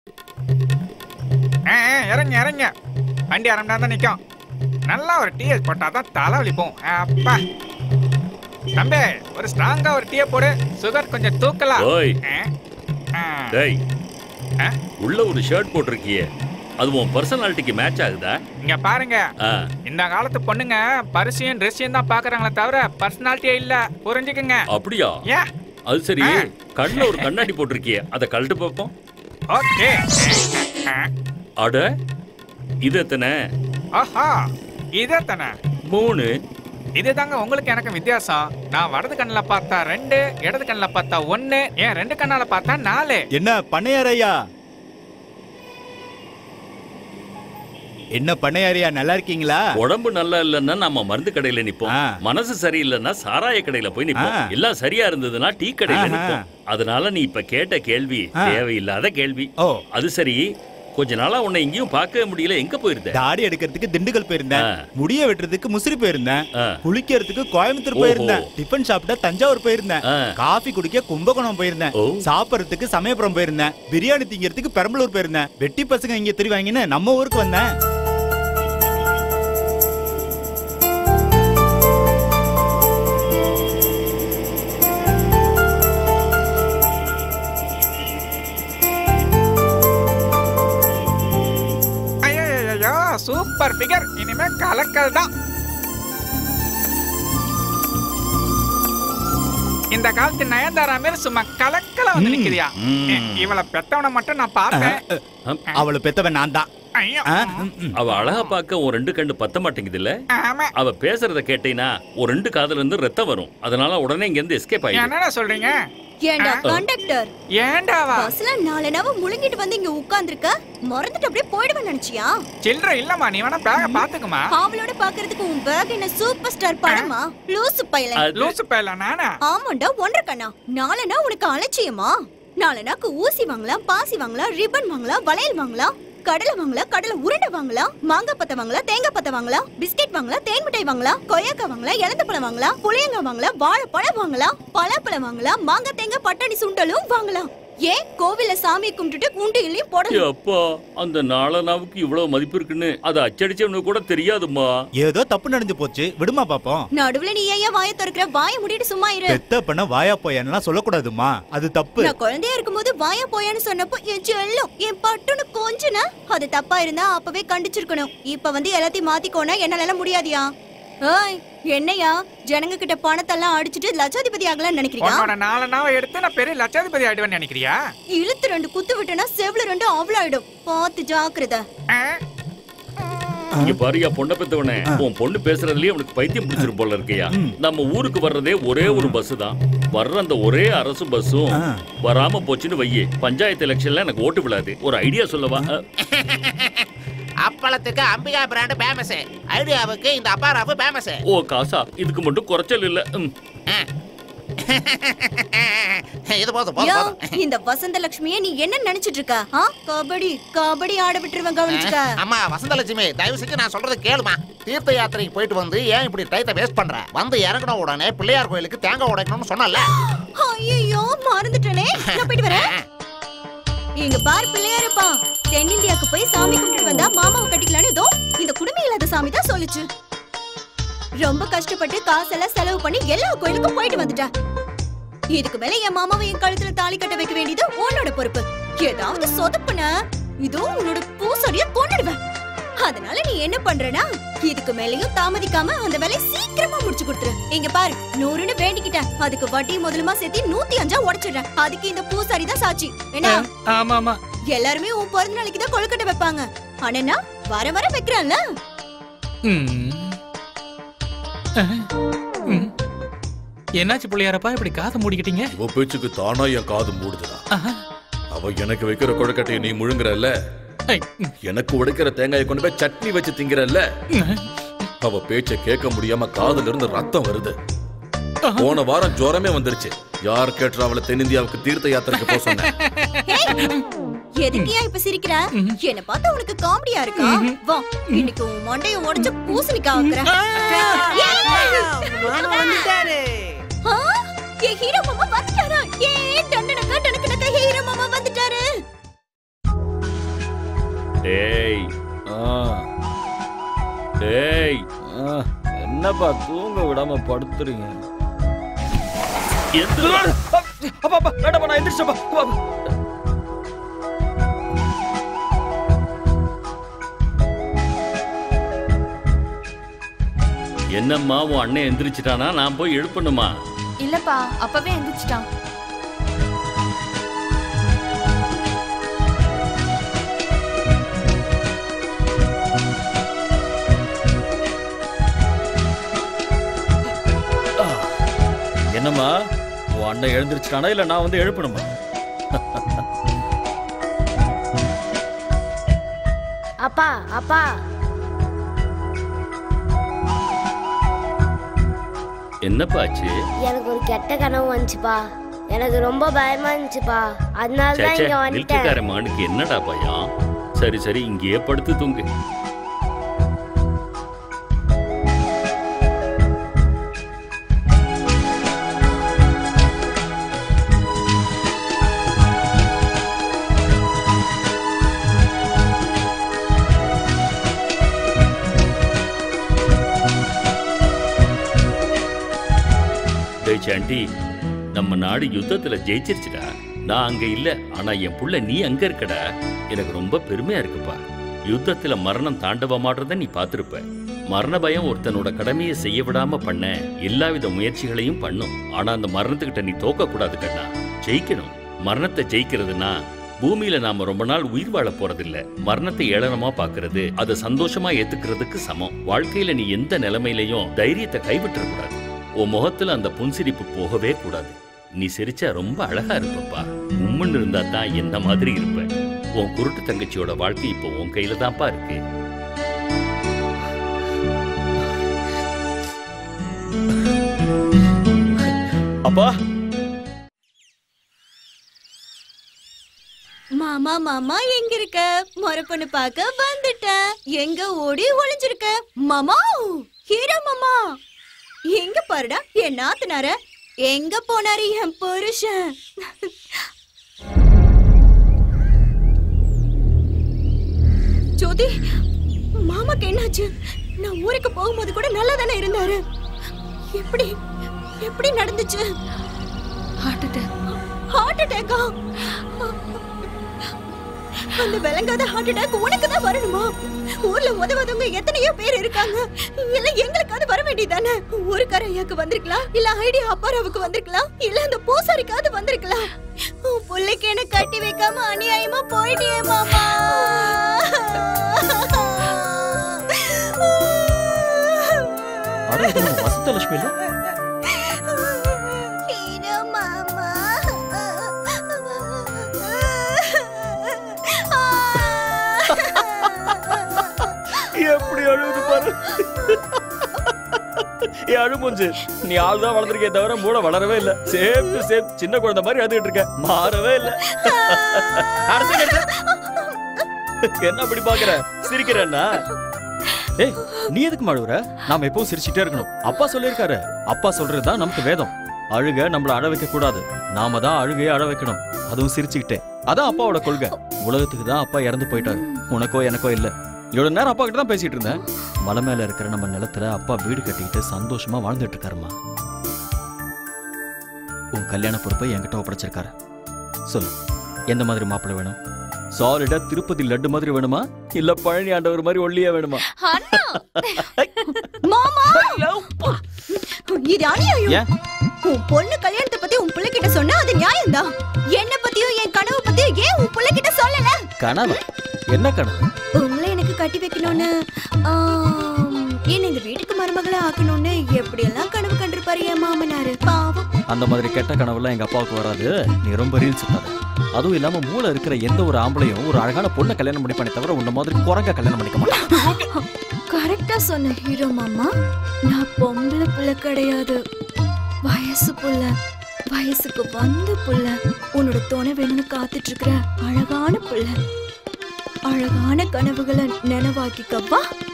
ஆ, ஆ, இறங்க இறங்க வண்டி அரை மணி நேரம் தான் நிற்கும் நல்லா ஒரு டீ போட்டால் தான் தலை வலிப்போம் அப்பா தம்பி ஒரு ஸ்ட்ராங்கா ஒரு டீயை போடு சுகர் கொஞ்சம் தூக்கலாம் ஓய் ஆ, ஆ. டேய் ஆ? உள்ள ஒரு ஷர்ட் போட்டிருக்கியே அது உன் பர்சனாலிட்டிக்கு மேட்ச் ஆகுதா இங்க பாருங்க ஆ, இந்த காலத்து பொண்ணுங்க பரிசையும் ட்ரெஸ்ஸையும் தான் பாக்குறாங்களே தவிர பர்சனாலிட்டியே இல்ல புரிஞ்சுக்குங்க அப்படியா ஏன் அது சரி ஆ. கண்ணுல ஒரு கண்ணாடி போட்டிருக்கியே அதை கழட்டு பார்ப்போம் ஓகே அட இது எத்தனை ஆஹா இதே தானே மூணு இதுதாங்க உங்களுக்கு எனக்கு வித்தியாசம் நான் வடது கண்ணில் பார்த்தா ரெண்டு இடது கண்ணில் பார்த்தா ஒன்னு ஏன் ரெண்டு கண்ணால பார்த்தா நாலு என்ன பண்ணையாரையா என்ன பண்ணையாரையா நல்லா இருக்கீங்களா உடம்பு நல்லா இல்லைன்னா நம்ம மருந்து கடையில நிப்போம் ஆ. மனசு சரியில்லைன்னா சாராய கடையில போய் நிப்போம் ஆ. எல்லாம் சரியா இருந்ததுன்னா டீ கடையில ஆஹா. நிப்போம் அதனால நீ இப்ப கேட்ட கேள்வி ஆ. தேவையில்லாத கேள்வி ஓ அது சரி கொஞ்ச நாளா உன்னை எங்கேயும் பார்க்கவே முடியல எங்க போயிருந்த தாடி எடுக்கிறதுக்கு திண்டுக்கல் போயிருந்தேன் ஆ. முடிய வெட்டுறதுக்கு முசிறி போயிருந்தேன் ஆ. குளிக்கிறதுக்கு கோயம்புத்தூர் ஓஹோ. போயிருந்தேன் டிஃபன் சாப்பிட்ட தஞ்சாவூர் போயிருந்தேன் ஆ. காஃபி குடிக்க கும்பகோணம் போயிருந்தேன் ஓ. சாப்பிடறதுக்கு சமயபுரம் போயிருந்தேன் பிரியாணி திங்கிறதுக்கு பெரம்பலூர் போயிருந்தேன் வெட்டி பசங்க இங்க தெரிவாங்கன்னு நம்ம ஊருக்கு வந்தேன் ஐயோ சூப்பர் பிகர் இனிமே கலக்கல் தான் இந்த காலத்து நயன்தாரா மாரி சும்மா கலக்கல வந்து ம். நிக்கிறியா ம். இ- இவளை பெத்தவனை மட்டும் நான் பார்த்தேன் அவளை பெத்தவன் நான் தான் ஐயோ ஆ, ம், ம். அவ அழகா பார்க்க ஒரு ரெண்டு கண்டு பத்த மாட்டேங்குது இல்ல ஆமா அவ பேசுறத கேட்டீங்கன்னா ஒரு ரெண்டு காதுல இருந்து ரத்தம் வரும் அதனால உடனே இங்க இருந்து எஸ்கேப் ஆயிடும் என்னடா சொல்றீங்க ஏண்டா ஆ. கண்டக்டர் ஏண்டாவா பஸ்ல நாலு நாவ முழுங்கிட்டு வந்து இங்க உட்கார்ந்திருக்க மறந்துட்டு அப்படியே போயிடுவேன் நினைச்சியா சில்லற இல்லம்மா நீ வேணா பேக பாத்துக்குமா அவளோட பாக்குறதுக்கு உன் பேக் என்ன சூப்பர் ஸ்டார் படமா லூசு பையல அது- லூசு பேல நானா ஆமாண்டா ஒன்றரை கண்ணா நாலனா உனக்கு அலட்சியமா நாலனாக்கு ஊசி வாங்கலாம் பாசி வாங்கலாம் ரிப்பன் வாங்கலாம் வளையல் வாங்கலாம் கடலை வாங்கலாம் கடலை உருண்டை வாங்கலாம் மாங்காய் பத்தை வாங்கலாம் தேங்காய் பத்தை வாங்கலாம் பிஸ்கெட் வாங்கலாம் தேன் மிட்டாய் வாங்கலாம் கொய்யாக்காய் வாங்கலாம் இளந்த பழம் வாங்கலாம் புளியங்காய் வாங்கலாம் வாழைப்பழம் வாங்கலாம் பலாப்பழம் வாங்கலாம் மாங்காய் தேங்காய் பட்டாணி சுண்டலும் வாங்கலாம் ஏன் கோவில்ல சாமி கும்பிட்டுட்டு குண்டியிலையும் போடணும் அப்பா அந்த நாளனாவுக்கு இவ்வளவு மதிப்பு இருக்குன்னு அதை அச்சடிச்சவனுக்கு கூட தெரியாதும்மா ஏதோ தப்பு நடந்து போச்சு விடுமா பாப்போம் நடுவுல நீ ஏன் வாயை திறக்கிற வாயை மூடிட்டு சும்மா இரு பெத்த பண்ண வாயா போயான்லாம் சொல்லக்கூடாதுமா அது தப்பு நான் குழந்தையா இருக்கும்போது வாயா போயான்னு சொன்னப்போ என் செல்லம் என் பட்டுன்னு கொஞ்சனா அது தப்பா இருந்தா அப்பவே கண்டிச்சிருக்கணும் இப்ப வந்து எல்லாத்தையும் மாத்திக்கோனா என்னால முடியாதியா ஏய் என்னையா ஜனங்க கிட்ட பணத்தெல்லாம் அடிச்சிட்டு லட்சாதிபதி ஆகலாம்னு நினைக்கிறியா உன்னோட நாலு நாவை எடுத்து நான் பெரிய லட்சாதிபதி ஆயிடுவேன்னு நினைக்கிறியா இழுத்து ரெண்டு குத்து விட்டனா செவ்ல ரெண்டு அவ்வளாயிடும் பார்த்து ஜாக்கிரதை ஆ? இங்க பாரியா பொண்ணை பெத்தவனே உன் பொண்ணு பேசுறதுலயே அவனுக்கு பைத்தியம் பிடிச்சிரும் போல இருக்கையா நம்ம ஊருக்கு வர்றதே ஒரே ஒரு பஸ் தான் வர்ற அந்த ஒரே அரசு பஸ்ஸும் ஆ. வராம போச்சுன்னு வையே பஞ்சாயத்து எலெக்ஷன்ல எனக்கு ஓட்டு விழாது ஒரு ஐடியா சொல்லவா அ, அப்பளத்துக்கு அம்பிகா பிராண்ட் ஃபேமஸ் ஐடியாவுக்கு இந்த அப்பாராவு ஃபேமஸ் ஓ காசா இதுக்கு மட்டும் குறைச்சல் இல்ல ம். இது போதும் போதும் யோ போதும் இந்த வசந்த லட்சுமியே நீ என்ன நினைச்சிட்டு இருக்க ஆ? கபடி கபடி ஆட விட்டுருவேன் கவனிச்சுக்க அம்மா வசந்தலட்சுமி தயவு செஞ்சு நான் சொல்றது கேளுமா தீர்த்த யாத்திரைக்கு போயிட்டு வந்து ஏன் இப்படி டயத்தை வேஸ்ட் பண்ற வந்து இறங்கின உடனே பிள்ளையார் கோயிலுக்கு தேங்காய் உடைக்கணும்னு சொன்னல ஐயோ மறந்துட்டனே நான் போயிட்டு வரேன் இங்க பார் பிள்ளையாருப்பா தென்னிந்தியாக்கு போய் சாமி கும்பிட்டு வந்தா மாமாவை கட்டிக்கலான்னு இதோ இந்த குடும்பம் இல்லாத சாமி தான் சொல்லுச்சு ரொம்ப கஷ்டப்பட்டு காசெல்லாம் செலவு பண்ணி எல்லா கோயிலுக்கும் போயிட்டு வந்துட்டேன் இதுக்கு மேல என் மாமாவை என் கழுத்துல தாலி கட்ட வைக்க வேண்டியது உன்னோட பொறுப்பு ஏதாவது சொதப்புன இதோ உன்னோட பூசரிய கொண்டுடுவேன் அதனால நீ என்ன பண்றனா இதுக்கு மேலயும் தாமதிக்காம அந்த வேலையை சீக்கிரமா முடிச்சு கொடுத்துரு இங்க பாரு நூறுன்னு வேண்டிக்கிட்டேன் அதுக்கு வட்டி முதலுமா சேர்த்து நூத்தி அஞ்சா உடைச்சிடுறேன் அதுக்கு இந்த பூசாரி தான் சாட்சி என்ன ஆமா ஆமா எல்லாருமே உன் பிறந்த நாளைக்கு தான் கொழுக்கட்டை வைப்பாங்க ஆனா நான் வர வர வைக்கிறான்ல ம். ம். என்னாச்சு பிள்ளையாரப்பா இப்படி காதை மூடிக்கிட்டீங்க இவ பேச்சுக்கு தானா என் காது மூடுதுடா ஆஹா. அவ எனக்கு வைக்கிற கொழுக்கட்டையை நீ முழுங்குறல்ல ஐ, ம். எனக்கு உடைக்கிற தேங்காயை கொண்டு போய் சட்னி வச்சு திங்கிறல்ல அவ பேச்ச கேட்க முடியாம காதுல இருந்து ரத்தம் வருது போன வாரம் ஜுரமே வந்துருச்சு யார் கேட்டுற அவளை தென்னிந்தியாவுக்கு தீர்த்த யாத்திரைக்கு போக சொன்னேன் எதுக்கியா இப்ப சிரிக்கிற என்ன பார்த்தா உனக்கு காமெடியா இருக்கா வா இன்னைக்கு உன் மண்டைய உடைச்சு பூசணிக்கா வைக்கிறேன் ஆ, என் ஹீரோ மாமா வந்துட்டாரா ஏ டன்னனக்கா டனக்கனக்கா ஹீரோ மாமா வந்துட்டாரு டேய் டேய் என்னப்பா தூங்க விடாம படுத்துறீங்க எந்திரா அப்பா அப்பா வேண்டாப்பா நான் எந்திரிச்சப்பா அப்பா, அப்பா. என்னம்மா உன் அண்ணன் எந்திரிச்சிட்டானா நான் போய் எழுப்பணுமா இல்லப்பா அப்பவே எந்திரிச்சிட்டான் என்னம்மா உன் அண்ணன் எழுந்திருச்சிட்டானா இல்ல நான் வந்து எழுப்பணுமா அப்பா அப்பா என்னப்பா ஆச்சு எனக்கு ஒரு கெட்ட கனவு வந்துச்சுப்பா எனக்கு ரொம்ப பயமா இருந்துச்சுப்பா அதனால தான் சேச்சே இங்க வந்துட்டேன் நில்லுக்கார மானுக்கு என்னடா பயம் சரி சரி இங்கேயே படுத்து தூங்கு டேய் சாண்டி நம்ம நாடு யுத்தத்துல ஜெயிச்சிருச்சுடா நான் அங்க இல்ல ஆனா என் புள்ள நீ அங்க இருக்கடா எனக்கு ரொம்ப பெருமையா இருக்குப்பா யுத்தத்துல மரணம் தாண்டவமாடுறத நீ பார்த்திருப்ப மரண பயம் ஒருத்தனோட கடமையை செய்ய விடாம பண்ண எல்லாவித முயற்சிகளையும் பண்ணும் ஆனா அந்த மரணத்துக்கிட்ட நீ தோக்க கூடாது கண்ணா ஜெயிக்கணும் மரணத்தை ஜெயிக்கிறதுனா பூமியில நாம ரொம்ப நாள் உயிர் வாழ போறதில்ல மரணத்தை ஏளனமா பாக்குறது அதை சந்தோஷமா ஏத்துக்கிறதுக்கு சமம் வாழ்க்கையில நீ எந்த நிலைமையிலையும் தைரியத்தை கைவிட்டுற கூடாது உன் முகத்துல அந்த புன்சிரிப்பு போகவே கூடாது நீ சிரிச்சா ரொம்ப அழகா இருப்பப்பா உம்முன்னு இருந்தா தான் என்ன மாதிரி இருப்ப உன் குருட்டு தங்கச்சியோட வாழ்க்கை இப்போ உன் கையில தான்ப்பா இருக்கு அப்பா மாமா மாமா எங்க இருக்க மொரப்பொண்ணு பார்க்க வந்துட்டேன் எங்க ஓடி ஒளிஞ்சிருக்க மாமா ஹீரோ மாமா எங்க பாருடா என் நாத்தனார எங்க போனாரு என் புருஷன் ஜோதி மாமாக்கு என்னாச்சு நான் ஊருக்கு போகும்போது கூட நல்லா தானே இருந்தாரு எப்படி எப்படி நடந்துச்சு ஹார்ட் அட்டாக் ஹார்ட் அட்டாக்கா அந்த விளங்காத ஹார்ட் அட்டாக் உனக்கு தான் வரணுமா ஊர்ல உதவாதவங்க எத்தனையோ பேர் இருக்காங்க இல்ல எங்களுக்காவது வர வேண்டியதானே ஊருக்கார ஐயாக்கு வந்திருக்கலாம் இல்ல ஐடியா அப்பாராவுக்கு வந்திருக்கலாம் இல்ல அந்த பூசாரிக்காவது வந்திருக்கலாம் உன் பிள்ளைக்கு என்ன கட்டி வைக்காம அநியாயமா போயிட்டியே மாமா அட இது நம்ம வசந்தலட்சுமி இல்ல ஹீரோ மாமா எப்படி அழுகுது பாரு ஏ அழுமூஞ்சு நீ ஆள் தான் வளர்ந்துருக்கே தவிர மூளை வளரவே இல்ல சேம் டு சேம் சின்ன குழந்தை மாதிரி அழுதுகிட்டு இருக்க மாறவே இல்ல அட, சரி, சரி, சரி. என்ன அப்படி பாக்குற சிரிக்கிறேன்னா ஏய் நீ எதுக்கு அழுகுற நாம எப்பவும் சிரிச்சுட்டே இருக்கணும் அப்பா சொல்லியிருக்காரு அப்பா சொல்றதுதான் நமக்கு வேதம் அழுக நம்மள அழ வைக்க கூடாது நாம தான் அழுகையை அழ வைக்கணும் அதுவும் சிரிச்சுக்கிட்டே அதான் அப்பாவோட கொள்கை உலகத்துக்கு தான் அப்பா இறந்து போயிட்டாரு உனக்கோ எனக்கோ இல்ல இவ்வளவு நேரம் அப்பா கிட்ட தான் பேசிட்டு இருந்தேன் மலை மேல இருக்கிற நம்ம நிலத்துல அப்பா வீடு கட்டிக்கிட்டு சந்தோஷமா வாழ்ந்துட்டு இருக்காருமா உன் கல்யாண பொறுப்பை என்கிட்ட ஒப்படைச்சிருக்காரு சொல்லு எந்த மாதிரி மாப்பிள்ளை வேணும் சாலிடா திருப்பதி லட்டு மாதிரி வேணுமா இல்ல பழனி ஆண்டவர் மாதிரி ஒல்லியா வேணுமா அண்ணா மாமா இது அநியாயம் ஏன் உன் பொண்ணு கல்யாணத்தை பத்தி உன் பிள்ளை கிட்ட சொன்னா அது நியாயம்தான் என்ன பத்தியும் என் கனவு பத்தியும் ஏன் உன் பிள்ளை கிட்ட சொல்லல கனவு என்ன கனவு உங்களை எனக்கு கட்டி வைக்கணும்னு ஆம், என்ன இந்த வீட்டுக்கு மருமகளா ஆக்கணும்னு எப்படி எல்லாம் கனவு கண்டிருப்பாரு என் மாமனாரு பாவம் அந்த மாதிரி கெட்ட கனவுலாம் எங்க அப்பாவுக்கு வராது நீ ரொம்ப ரீல்ஸ் சுத்தாத அதுவும் இல்லாம மூளை இருக்கிற எந்த ஒரு ஆம்பளையும் ஒரு அழகான பொண்ணை கல்யாணம் பண்ணிப்பானே தவிர உன்ன மாதிரி குரங்க கல்யாணம் பண்ணிக்க மாட்டான் கரெக்டா சொன்ன ஹீரோ மாமா நான் பொம்பளை புள்ள கிடையாது வயசு புள்ள வயசுக்கு வந்த புள்ள உன்னோட துணை வேணும்னு காத்துட்டு இருக்கிற அழகான புள்ள அழகான கனவுகளை நினைவாக்கிக்கப்பா